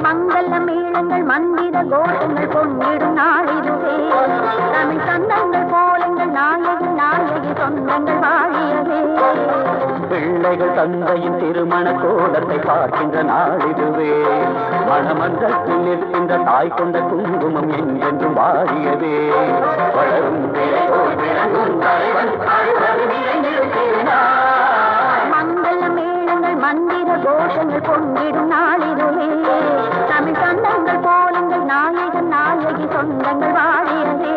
மங்கள மேளங்கள் மந்திர கோஷங்கள் பொங்கிடும் நாளிதுவே தமிழ் சந்தங்கள் கோலங்கள் நாயகி நாயகி சொந்தங்கள் வாழியவே பிள்ளைகள் தந்தையின் திருமண கோலத்தை பார்க்கின்ற நாளிதுவே மணமன்றத்தில் நிற்கின்ற தாய் கொண்ட குங்குமம் என்றென்றும் வாழியவே வளரும் பிறை போல் விளங்கும் தலைவன் அழுவது நிறைந்திடும் திருநாள். மங்கள மேளங்கள் மந்திர கோஷங்கள் பொங்கிடும் நாளிதுவே தமிழ் சந்தங்கள் கோலங்கள் நாயகன் நாயகி சொந்தங்கள் வாழியவே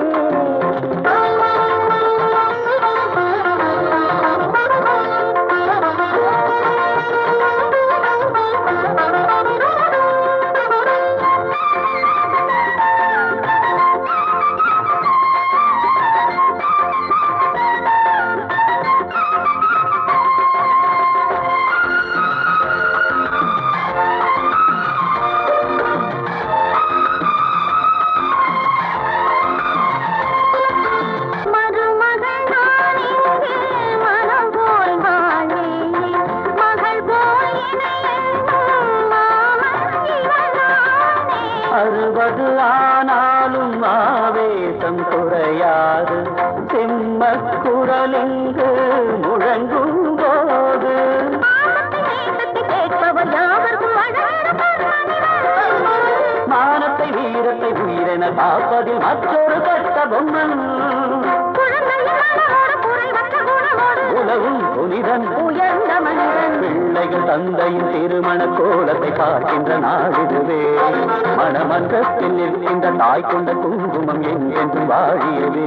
மருமகள் நான் இங்கே மனம் போல் வாழ்வேன் மகள் போல் இணையென்னும் மாமன் இவள்தானே அறுபது ஆனாலும் ஆவேசம் குறையாது செம்ம குரலிங்கு முழங்கும் போது பாசத்தை நேசத்தை கேட்பவர் யாவர்க்கும் அழகிடும் பொன்மணிவன். மானத்தை வீரத்தை உயிரென காப்பதில் மற்றொரு கட்ட பொம்மன் குழந்தையின் மனமோடு குறைவற்ற குணமோடு உலகும் புனிதன் உயர்ந்த மனிதன் பிள்ளைகள் தந்தையின் திருமண கோலத்தை பார்க்கின்ற நாளிதுவே மணமன்றத்தில் நிற்கின்ற தாய் கொண்ட குங்குமம் எங்கென்றும் வாழியவே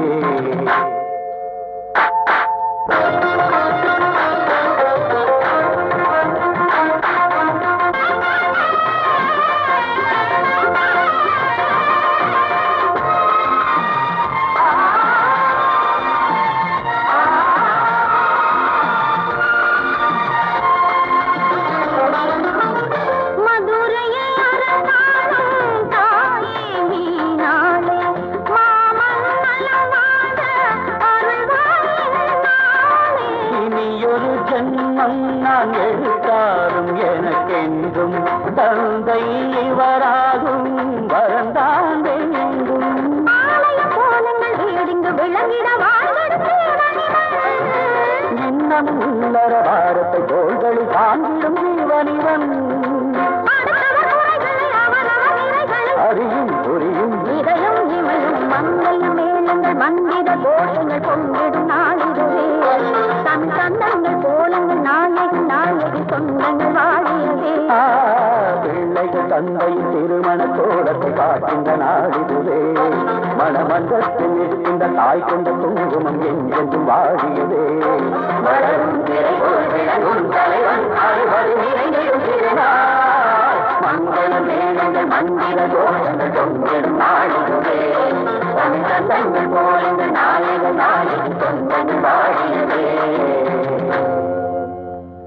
மதுரையை அரசாளும் தாயே நீனாளே மாமன் நலவாழ அருள்வாயினாளே இனியொரு ஜென்மம் நான் எடுத்தாலும் எனக்கென்றும் தந்தை இவராகும் வரந்தான் வேண்டும் ஆலய கோலங்கள் வீடிங்கு விளங்கிட வாழ்வெடுத்து மணிவன் இன்னமும் உள்ளர பாரத்தை தோள்களில் தாங்கிடும் ஜீவனிவன் அடுத்தவர் குறைகளை அவரவர் நிறைகளை அறியும் புரியும் இதயம் இமையும் மங்கள மேளங்கள் மந்திர கோஷங்கள் பொங்கிடும் நாளிதுவே தன் சந்தங்கள் கோலங்கள் நாயகி நாயகி சொந்தங்கள் வாழியவே ஆ, பிள்ளைகள் தந்தையின் திருமண கோலத்தை காக்கின்ற நாளிதுவே மணமன்றத்தில் நிற்கின்ற தாய் கொண்ட குங்குமம் எங்கென்றும் வாழியதே வளரும் திரை போல் விளங்கும் தலைவன் அறுபது நிறைந்திடும் திருநாள் மங்கள மேளங்கள் மந்திர கோஷங்கள் தொங்கிடும் நாளிதுவே தமிழ் தந்தங்கள் போலங்கள் நாயக நாயகி சொந்தங்கள் வாழியதே